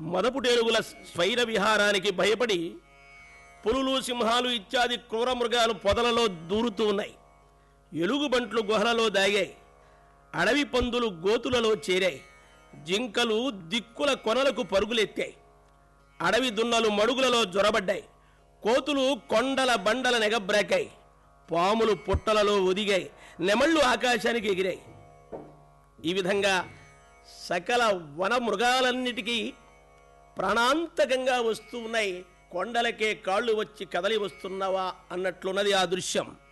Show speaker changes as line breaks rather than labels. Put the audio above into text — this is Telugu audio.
మదపుటేరుగుల స్వైర విహారానికి భయపడి పులులు సింహాలు ఇత్యాది క్రూర మృగాలు పొదలలో దూరుతూ ఉన్నాయి ఎలుగుబంట్లు గుహలలో దాగాయి అడవి పందులు గోతులలో చేరాయి జింకలు దిక్కుల కొనలకు పరుగులెత్తాయి అడవి దున్నలు మడుగులలో జొరబడ్డాయి కోతులు కొండల బండల నెగబ్రాకాయి పాములు పుట్టలలో ఒదిగాయి నెమళ్ళు ఆకాశానికి ఎగిరాయి ఈ విధంగా సకల వన మృగాలన్నిటికీ ప్రాణాంతకంగా వస్తూ ఉన్నాయి కొండలకే కాళ్ళు వచ్చి కదలి వస్తున్నవా అన్నట్లున్నది ఆ దృశ్యం